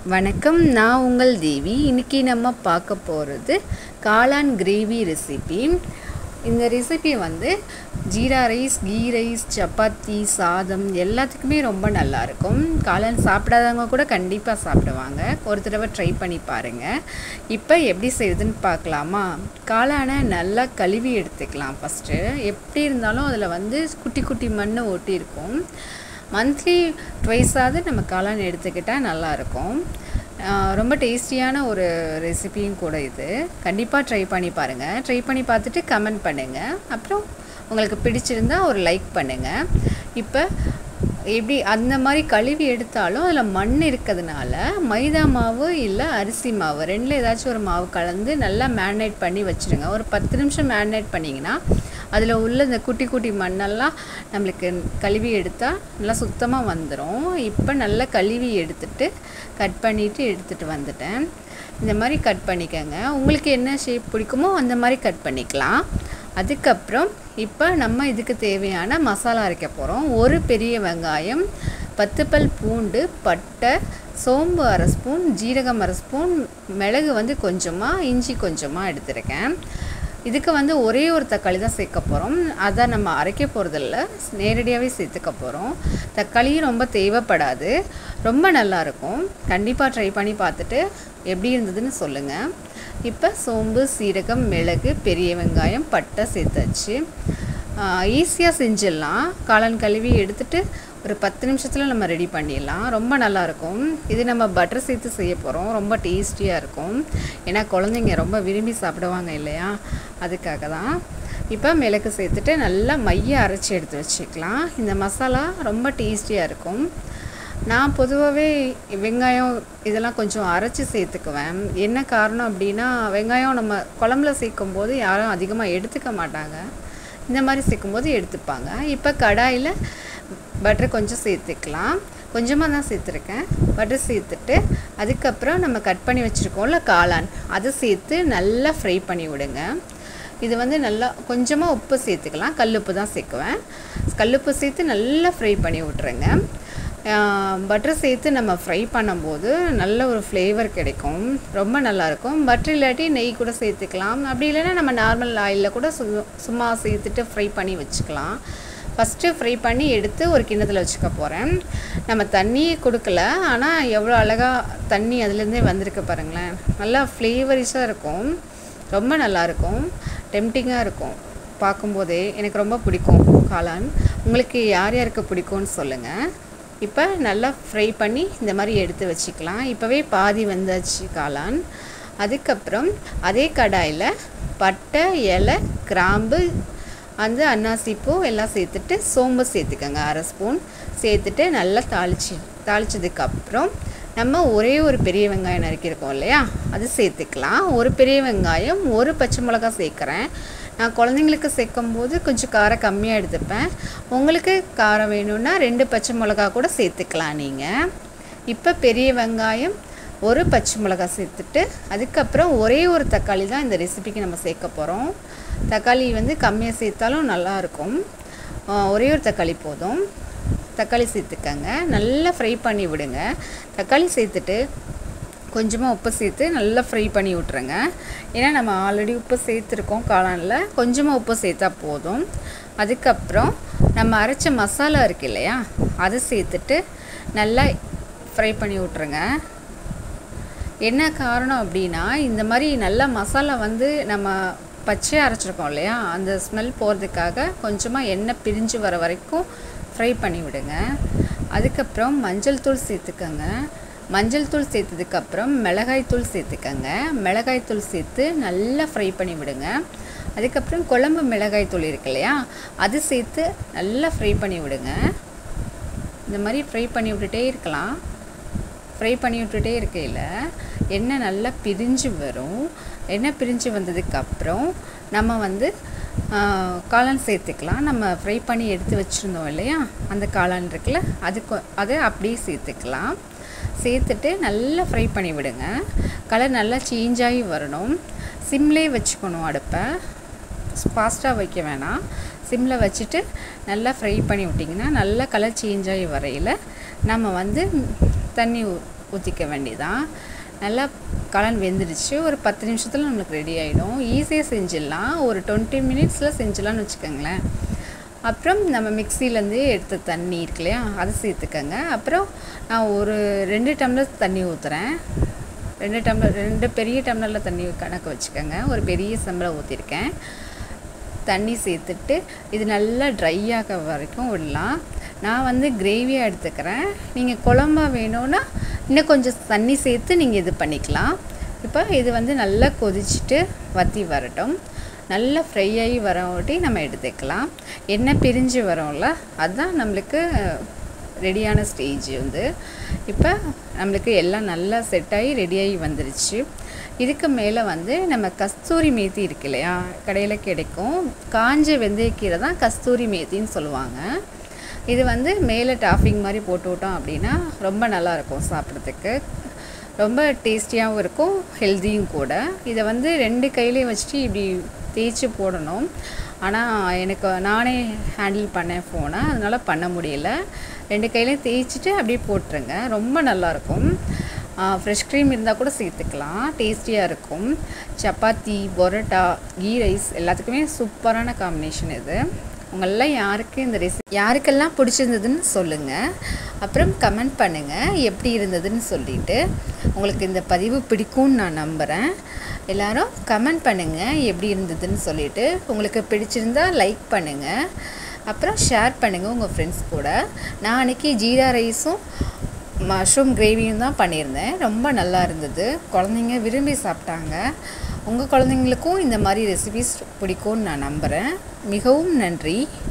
வணக்கம் நான் உங்கள் தேவி இன்னைக்கு நம்ம பார்க்க போகிறது காளான் கிரேவி ரெசிபி இந்த ரெசிபி வந்து ஜீரா ரைஸ் கீ ரைஸ் சப்பாத்தி சாதம் எல்லாத்துக்குமே ரொம்ப நல்லா இருக்கும் காளான் சாப்பிடாதவங்க கூட கண்டிப்பாக சாப்பிடுவாங்க ஒரு தடவை ட்ரை பண்ணி பாருங்கள் இப்போ எப்படி செய்யுதுன்னு பார்க்கலாமா காளானை நல்லா கழுவி எடுத்துக்கலாம் ஃபஸ்ட்டு எப்படி இருந்தாலும் அதில் வந்து குட்டி குட்டி மண் ஒட்டி இருக்கும் மந்த்லி ட்வைஸாவது நம்ம காளான் எடுத்துக்கிட்டால் நல்லாயிருக்கும் ரொம்ப டேஸ்டியான ஒரு ரெசிபியும் கூட இது கண்டிப்பாக ட்ரை பண்ணி பாருங்கள் ட்ரை பண்ணி பார்த்துட்டு கமெண்ட் பண்ணுங்கள் அப்புறம் உங்களுக்கு பிடிச்சிருந்தா ஒரு லைக் பண்ணுங்கள் இப்போ எப்படி அந்த மாதிரி கழுவி எடுத்தாலும் அதில் மண் இருக்கிறதுனால மைதா மாவு இல்லை அரிசி மாவு ரெண்டில் ஏதாச்சும் ஒரு மாவு கலந்து நல்லா மேரினேட் பண்ணி வச்சுருங்க ஒரு பத்து நிமிஷம் மேரினேட் பண்ணிங்கன்னா அதில் உள்ள இந்த குட்டி குட்டி மண்ணெல்லாம் நம்மளுக்கு கழுவி எடுத்தால் நல்லா சுத்தமாக வந்துடும் இப்போ நல்லா கழுவி எடுத்துட்டு கட் பண்ணிவிட்டு எடுத்துகிட்டு வந்துட்டேன் இந்த மாதிரி கட் பண்ணிக்கோங்க உங்களுக்கு என்ன ஷேப் பிடிக்குமோ அந்த மாதிரி கட் பண்ணிக்கலாம் அதுக்கப்புறம் இப்போ நம்ம இதுக்கு தேவையான மசாலா அரைக்க போகிறோம் ஒரு பெரிய வெங்காயம் பத்து பல் பூண்டு பட்டை சோம்பு அரை ஸ்பூன் ஜீரகம் அரை ஸ்பூன் மிளகு வந்து கொஞ்சமாக இஞ்சி கொஞ்சமாக எடுத்துருக்கேன் இதுக்கு வந்து ஒரே ஒரு தக்காளி தான் சேர்க்க போகிறோம் அதை நம்ம அரைக்க போகிறதில்ல நேரடியாகவே சேர்த்துக்க போகிறோம் தக்காளியும் ரொம்ப தேவைப்படாது ரொம்ப நல்லாயிருக்கும் கண்டிப்பாக ட்ரை பண்ணி பார்த்துட்டு எப்படி இருந்ததுன்னு சொல்லுங்கள் இப்போ சோம்பு சீரகம் மிளகு பெரிய வெங்காயம் பட்டை சேர்த்தாச்சு ஈஸியாக செஞ்சிடலாம் காளான் கழுவி எடுத்துகிட்டு ஒரு பத்து நிமிஷத்தில் நம்ம ரெடி பண்ணிடலாம் ரொம்ப நல்லாயிருக்கும் இது நம்ம பட்டர் சேர்த்து செய்ய போகிறோம் ரொம்ப டேஸ்டியாக இருக்கும் ஏன்னா குழந்தைங்க ரொம்ப விரும்பி சாப்பிடுவாங்க இல்லையா அதுக்காக தான் இப்போ மிளகு சேர்த்துட்டு நல்லா மைய அரைச்சி எடுத்து வச்சுக்கலாம் இந்த மசாலா ரொம்ப டேஸ்டியாக இருக்கும் நான் பொதுவாகவே வெங்காயம் இதெல்லாம் கொஞ்சம் அரைச்சி சேர்த்துக்குவேன் என்ன காரணம் அப்படின்னா வெங்காயம் நம்ம குழம்புல சேர்க்கும் போது யாரும் அதிகமாக எடுத்துக்க மாட்டாங்க இந்த மாதிரி சேர்க்கும்போது எடுத்துப்பாங்க இப்போ கடாயில் பட்டர் கொஞ்சம் சேர்த்துக்கலாம் கொஞ்சமாக தான் சேர்த்துருக்கேன் பட்டர் சேர்த்துட்டு அதுக்கப்புறம் நம்ம கட் பண்ணி வச்சுருக்கோம்ல காளான் அதை சேர்த்து நல்லா ஃப்ரை பண்ணி விடுங்க இது வந்து நல்லா கொஞ்சமாக உப்பு சேர்த்துக்கலாம் கல்லுப்பு தான் சேர்க்குவேன் கல்லுப்பு சேர்த்து நல்லா ஃப்ரை பண்ணி விட்ருங்க பட்டர் சேர்த்து நம்ம ஃப்ரை பண்ணும்போது நல்ல ஒரு ஃப்ளேவர் கிடைக்கும் ரொம்ப நல்லாயிருக்கும் பட்டர் இல்லாட்டி நெய் கூட சேர்த்துக்கலாம் அப்படி இல்லைன்னா நம்ம நார்மல் ஆயிலில் கூட சு சும்மா சேர்த்துட்டு ஃப்ரை பண்ணி வச்சுக்கலாம் ஃபஸ்ட்டு ஃப்ரை பண்ணி எடுத்து ஒரு கிண்ணத்தில் வச்சுக்க போகிறேன் நம்ம தண்ணியே கொடுக்கல ஆனால் எவ்வளோ அழகாக தண்ணி அதுலேருந்தே வந்திருக்கு பாருங்களேன் நல்லா ஃப்ளேவரிஸாக இருக்கும் ரொம்ப நல்லாயிருக்கும் டெம்டிங்காக இருக்கும் பார்க்கும்போதே எனக்கு ரொம்ப பிடிக்கும் காளான் உங்களுக்கு யார் யாருக்கு பிடிக்கும்னு சொல்லுங்கள் இப்போ நல்லா ஃப்ரை பண்ணி இந்த மாதிரி எடுத்து வச்சுக்கலாம் இப்போவே பாதி வந்தாச்சு காளான் அதுக்கப்புறம் அதே கடாயில் பட்டை இலை கிராம்பு அந்த அன்னாசிப்பூ எல்லாம் சேர்த்துட்டு சோம்பு சேர்த்துக்கோங்க அரை ஸ்பூன் சேர்த்துட்டு நல்லா தாளிச்சு தாளித்ததுக்கப்புறம் நம்ம ஒரே ஒரு பெரிய வெங்காயம் நறுக்கியிருக்கோம் இல்லையா அது சேர்த்துக்கலாம் ஒரு பெரிய வெங்காயம் ஒரு பச்சை மிளகா சேர்க்குறேன் நான் குழந்தைங்களுக்கு சேர்க்கும் போது கொஞ்சம் காரம் கம்மியாக எடுத்துப்பேன் உங்களுக்கு காரம் வேணும்னா ரெண்டு பச்சை மிளகா கூட சேர்த்துக்கலாம் நீங்கள் இப்போ பெரிய வெங்காயம் ஒரு பச்சை மிளகா சேர்த்துட்டு அதுக்கப்புறம் ஒரே ஒரு தக்காளி தான் இந்த ரெசிபிக்கு நம்ம சேர்க்க போகிறோம் தக்காளி வந்து கம்மியாக சேர்த்தாலும் நல்லாயிருக்கும் ஒரே ஒரு தக்காளி போதும் தக்காளி சேர்த்துக்கங்க நல்லா ஃப்ரை பண்ணி விடுங்க தக்காளி சேர்த்துட்டு கொஞ்சமாக உப்பு சேர்த்து நல்லா ஃப்ரை பண்ணி விட்ருங்க ஏன்னா நம்ம ஆல்ரெடி உப்பு சேர்த்துருக்கோம் காளானில் கொஞ்சமாக உப்பு சேர்த்தா போதும் அதுக்கப்புறம் நம்ம அரைச்ச மசாலா இருக்கு இல்லையா அதை சேர்த்துட்டு நல்லா ஃப்ரை பண்ணி விட்ருங்க என்ன காரணம் அப்படின்னா இந்த மாதிரி நல்லா மசாலா வந்து நம்ம பச்சையாக அரைச்சிருக்கோம் இல்லையா அந்த ஸ்மெல் போகிறதுக்காக கொஞ்சமாக எண்ணெய் பிரிஞ்சு வர வரைக்கும் ஃப்ரை பண்ணி விடுங்க அதுக்கப்புறம் மஞ்சள் தூள் சேர்த்துக்கோங்க மஞ்சள் தூள் சேர்த்ததுக்கப்புறம் மிளகாய் தூள் சேர்த்துக்கங்க மிளகாய் தூள் சேர்த்து நல்லா ஃப்ரை பண்ணி விடுங்க அதுக்கப்புறம் குழம்பு மிளகாய் தூள் இருக்கு இல்லையா அது சேர்த்து நல்லா ஃப்ரை பண்ணி விடுங்க இந்த மாதிரி ஃப்ரை பண்ணி விட்டுட்டே இருக்கலாம் ஃப்ரை பண்ணி விட்டுட்டே இருக்கையில் எண்ணெய் நல்லா பிரிஞ்சு வரும் எண்ணெய் பிரிஞ்சு வந்ததுக்கப்புறம் நம்ம வந்து காளான் சேர்த்துக்கலாம் நம்ம ஃப்ரை பண்ணி எடுத்து வச்சுருந்தோம் இல்லையா அந்த காளான் இருக்குல்ல அதுக்கு அதை அப்படியே சேர்த்துக்கலாம் சேர்த்துட்டு நல்லா ஃப்ரை பண்ணி விடுங்க கலர் நல்லா சேஞ்ச் ஆகி வரணும் சிம்லே வச்சுக்கணும் அடுப்பை ஃபாஸ்ட்டாக வைக்க வேணாம் சிம்மில் வச்சுட்டு நல்லா ஃப்ரை பண்ணி விட்டிங்கன்னா நல்லா கலர் சேஞ்ச் ஆகி வரையில் நம்ம வந்து தண்ணி ஊற்றிக்க வேண்டியதான் நல்லா காளான் வெந்துடுச்சு ஒரு பத்து நிமிஷத்தில் நம்மளுக்கு ரெடி ஆகிடும் ஈஸியாக செஞ்சிடலாம் ஒரு டுவெண்ட்டி மினிட்ஸில் செஞ்சிடலாம்னு வச்சுக்கோங்களேன் அப்புறம் நம்ம மிக்சிலேருந்து எடுத்த தண்ணி இருக்கு இல்லையா அதை சேர்த்துக்கங்க அப்புறம் நான் ஒரு ரெண்டு டம்ளர் தண்ணி ஊற்றுறேன் ரெண்டு டம்ளர் ரெண்டு பெரிய டம்ளரில் தண்ணி கணக்கு வச்சுக்கோங்க ஒரு பெரிய செம்பில் ஊற்றிருக்கேன் தண்ணி சேர்த்துட்டு இது நல்லா ட்ரை ஆக வரைக்கும் விடலாம் நான் வந்து கிரேவியாக எடுத்துக்கிறேன் நீங்கள் குழம்பா வேணும்னா இன்னும் கொஞ்சம் தண்ணி சேர்த்து நீங்கள் இது பண்ணிக்கலாம் இப்போ இது வந்து நல்லா கொதிச்சுட்டு வற்றி வரட்டும் நல்லா ஃப்ரை ஆகி வரவாட்டி நம்ம எடுத்துக்கலாம் எண்ணெய் பிரிஞ்சு வரோம்ல அதுதான் நம்மளுக்கு ரெடியான ஸ்டேஜ் வந்து இப்போ நம்மளுக்கு எல்லாம் நல்லா செட் ஆகி ரெடியாகி வந்துருச்சு இதுக்கு மேலே வந்து நம்ம கஸ்தூரி மேத்தி இருக்கு இல்லையா கடையில் கிடைக்கும் காஞ்ச வெந்தயக்கீரை தான் கஸ்தூரி மேத்தின்னு சொல்லுவாங்க இது வந்து மேலே டாஃபிங் மாதிரி போட்டு விட்டோம் அப்படின்னா ரொம்ப நல்லாயிருக்கும் சாப்பிட்றதுக்கு ரொம்ப டேஸ்டியாகவும் இருக்கும் ஹெல்த்தியும் கூட இதை வந்து ரெண்டு கையிலையும் வச்சுட்டு இப்படி தேய்ச்சி போடணும் ஆனால் எனக்கு நானே ஹேண்டில் பண்ணேன் ஃபோனை அதனால் பண்ண முடியல ரெண்டு கையிலையும் தேய்ச்சிட்டு அப்படியே போட்டுருங்க ரொம்ப நல்லாயிருக்கும் ஃப்ரெஷ் க்ரீம் இருந்தால் கூட சேர்த்துக்கலாம் டேஸ்டியாக இருக்கும் சப்பாத்தி பொரோட்டா கீ ரைஸ் எல்லாத்துக்குமே சூப்பரான காம்பினேஷன் இது உங்களெல்லாம் யாருக்கு இந்த ரெசிபி யாருக்கெல்லாம் பிடிச்சிருந்ததுன்னு சொல்லுங்கள் அப்புறம் கமெண்ட் பண்ணுங்கள் எப்படி இருந்ததுன்னு சொல்லிட்டு உங்களுக்கு இந்த பதிவு பிடிக்கும்னு நான் நம்புகிறேன் எல்லாரும் கமெண்ட் பண்ணுங்கள் எப்படி இருந்ததுன்னு சொல்லிட்டு உங்களுக்கு பிடிச்சிருந்தா லைக் பண்ணுங்கள் அப்புறம் ஷேர் பண்ணுங்கள் உங்கள் ஃப்ரெண்ட்ஸ் கூட நான் அன்றைக்கி ஜீரா ரைஸும் மஷ்ரூம் கிரேவியும் தான் பண்ணியிருந்தேன் ரொம்ப நல்லா இருந்தது குழந்தைங்க விரும்பி சாப்பிட்டாங்க உங்கள் குழந்தைங்களுக்கும் இந்த மாதிரி ரெசிபிஸ் பிடிக்கும்னு நான் நம்புகிறேன் மிகவும் நன்றி